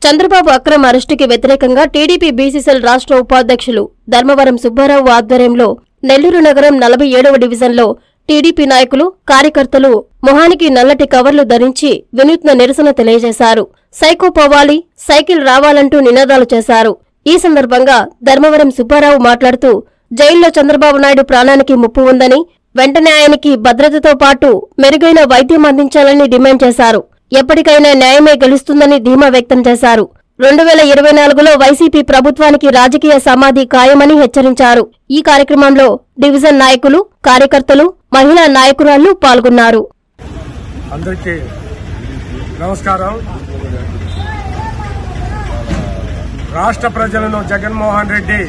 చంద్రబాబు అక్రమ అరెస్టుకి వ్యతిరేకంగా TDP BCCL రాష్ట్ర ఉపాధ్యక్షులు ధర్మవరం సుబ్బారావు ఆధ్వర్యంలో నెల్లూరు నగరం నలభై ఏడవ డివిజన్లో టీడీపీ నాయకులు కార్యకర్తలు మొహానికి నల్లటి కవర్లు ధరించి వినూత్న నిరసన తెలియజేశారు సైకో పోవాలి సైకిల్ రావాలంటూ నినాదాలు చేశారు ఈ సందర్భంగా ధర్మవరం సుబ్బారావు మాట్లాడుతూ జైల్లో చంద్రబాబు నాయుడు ప్రాణానికి ముప్పు ఉందని వెంటనే ఆయనకి భద్రతతో పాటు మెరుగైన వైద్యం అందించాలని డిమాండ్ చేశారు ఎప్పటికైనా న్యాయమే గెలుస్తుందని ధీమా వ్యక్తం చేశారు రెండు వేల ఇరవై నాలుగులో వైసీపీ ప్రభుత్వానికి రాజకీయ సమాధి ఖాయమని హెచ్చరించారు ఈ కార్యక్రమంలో డివిజన్ నాయకులు కార్యకర్తలు మహిళా నాయకురాళ్లు పాల్గొన్నారు అందరికీ నమస్కారం రాష్ట్ర ప్రజలను జగన్మోహన్ రెడ్డి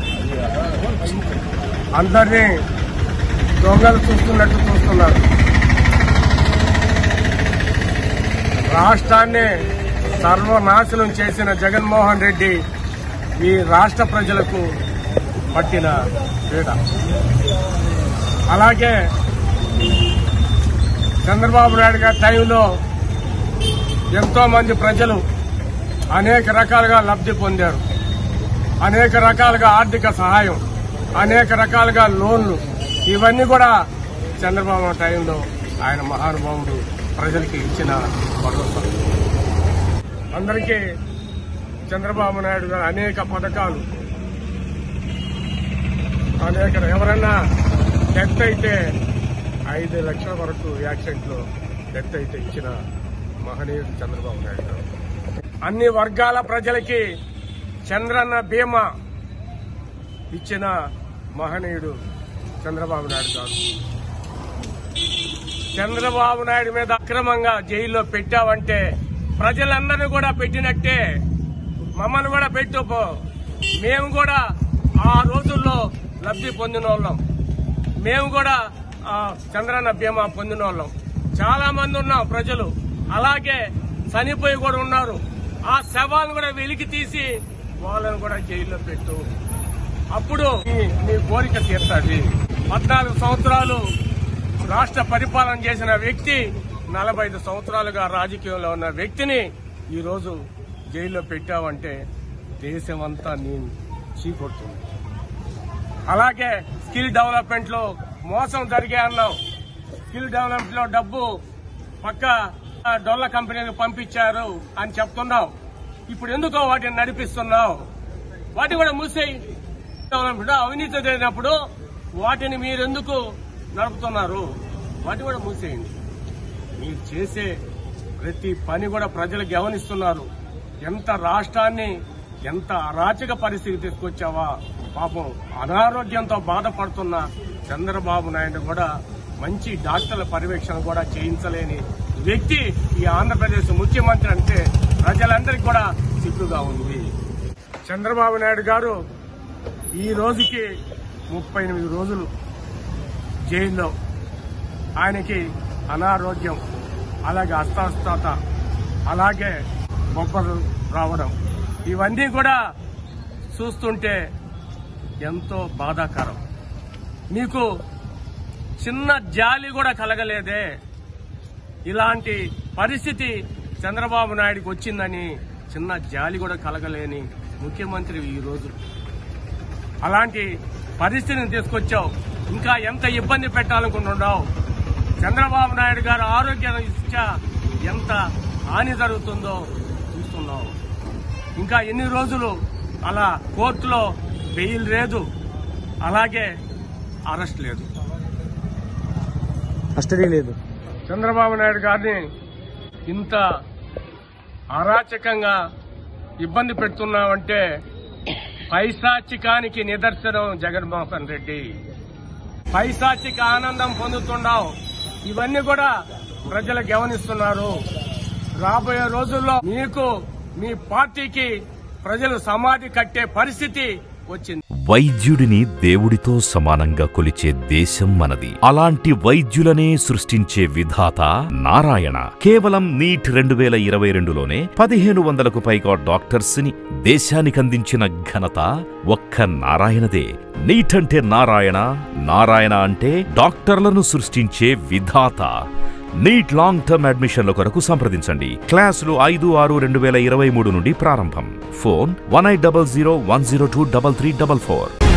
అందరినీ దొంగలు చూస్తున్నట్టు చూస్తున్నారు రాష్ట్రాన్ని సర్వనాశనం చేసిన జగన్మోహన్ రెడ్డి ఈ రాష్ట్ర ప్రజలకు పట్టిన పీడ అలాగే చంద్రబాబు నాయుడు గారి టైంలో ఎంతో మంది ప్రజలు అనేక రకాలుగా లబ్ధి పొందారు అనేక రకాలుగా ఆర్థిక సహాయం అనేక రకాలుగా లోన్లు ఇవన్నీ కూడా చంద్రబాబు టైంలో ఆయన మహానుభావుడు ప్రజలకి ఇచ్చిన భరోసా అందరికీ చంద్రబాబు నాయుడు గారు అనేక పథకాలు అనేక ఎవరన్నా డెత్ అయితే ఐదు లక్షల వరకు యాక్సిడెంట్ లో డెత్ అయితే ఇచ్చిన మహనీయుడు చంద్రబాబు నాయుడు గారు అన్ని వర్గాల ప్రజలకి చంద్రన్న బీమా ఇచ్చిన మహనీయుడు చంద్రబాబు నాయుడు గారు చంద్రబాబు నాయుడు మీద అక్రమంగా జైల్లో పెట్టావంటే ప్రజలందరినీ కూడా పెట్టినట్టే మమ్మల్ని కూడా పెట్టు పో మేము కూడా ఆ రోజుల్లో లబ్ధి పొందిన వాళ్ళం మేము కూడా ఆ, చంద్రన్న బీమా పొందిన వాళ్ళం చాలా మంది ఉన్నాం ప్రజలు అలాగే చనిపోయి కూడా ఉన్నారు ఆ శవాలను కూడా వెలికి తీసి వాళ్ళని కూడా జైల్లో పెట్టు అప్పుడు నీ- నీ కోరిక తీరుతుంది పద్నాలుగు సంవత్సరాలు రాష్ట్ర పరిపాలన చేసిన వ్యక్తి నలభై ఐదు సంవత్సరాలుగా రాజకీయంలో ఉన్న వ్యక్తిని ఈ రోజు జైల్లో పెట్టావంటే దేశమంతా నేను చీకొడుతుంది అలాగే స్కిల్ డెవలప్మెంట్ లో మోసం జరిగే అన్నాం స్కిల్ డెవలప్మెంట్ లో డబ్బు పక్క ఆ, డొల్ల కంపెనీలకు పంపించారు అని చెప్తున్నావు ఇప్పుడు ఎందుకో వాటిని నడిపిస్తున్నావు వాటిని కూడా మూసేయి డెవలప్మెంట్ అవినీతి జరిగినప్పుడు వాటిని మీరెందుకు నడుపుతున్నారు వాటిని కూడా మూసేయండి మీరు చేసే ప్రతి పని కూడా ప్రజలు గమనిస్తున్నారు ఎంత రాష్ట్రాన్ని ఎంత అరాచక పరిస్థితి తీసుకొచ్చావా పాపం అనారోగ్యంతో బాధపడుతున్న చంద్రబాబు నాయుడు కూడా మంచి డాక్టర్ల పర్యవేక్షణ కూడా చేయించలేని వ్యక్తి ఈ ఆంధ్రప్రదేశ్ ముఖ్యమంత్రి అంటే ప్రజలందరికీ కూడా సిగ్గుగా ఉంది చంద్రబాబు నాయుడు గారు ఈ రోజుకి ముప్పై ఎనిమిది రోజులు జైల్లో ఆయనకి అనారోగ్యం అలాగే అస్వస్థత అలాగే బొబ్బలు రావడం ఇవన్నీ కూడా చూస్తుంటే ఎంతో బాధాకరం మీకు చిన్న జాలి కూడా కలగలేదే ఇలాంటి పరిస్థితి చంద్రబాబు నాయుడికి వచ్చిందని చిన్న జాలి కూడా కలగలేని ముఖ్యమంత్రి ఈ రోజు అలాంటి పరిస్థితిని తీసుకొచ్చావు ఇంకా ఎంత ఇబ్బంది పెట్టాలనుకుంటున్నావు చంద్రబాబు నాయుడు గారు ఆరోగ్య రీత్యా ఎంత హాని జరుగుతుందో చూస్తున్నావు ఇంకా ఎన్ని రోజులు అలా కోర్టులో బెయిల్ లేదు అలాగే అరెస్ట్ లేదు కస్టడీ లేదు చంద్రబాబు నాయుడు గారిని ఇంత అరాచకంగా ఇబ్బంది పెడుతున్నావంటే పైశాచికానికి నిదర్శనం జగన్మోహన్ రెడ్డి పైశాచిక ఆనందం పొందుతున్నావు ఇవన్నీ కూడా ప్రజలు గమనిస్తున్నారు రాబోయే రోజుల్లో మీకు మీ పార్టీకి ప్రజలు సమాధి కట్టే పరిస్థితి వచ్చింది వైద్యుడిని దేవుడితో సమానంగా కొలిచే దేశం మనది అలాంటి వైద్యులనే సృష్టించే విధాత నారాయణ కేవలం నీట్ రెండు వేల ఇరవై రెండులోనే పదిహేను వందలకు పైగా డాక్టర్స్ ని దేశానికందించిన ఘనత ఒక్క నారాయణదే నీట్ అంటే నారాయణ నారాయణ అంటే డాక్టర్లను సృష్టించే విధాత నీట్ లాంగ్ టర్మ్ అడ్మిషన్ల కొరకు సంప్రదించండి క్లాసులు ఐదు ఆరు రెండు వేల ఇరవై మూడు నుండి ప్రారంభం phone one eight double zero one zero two double three double four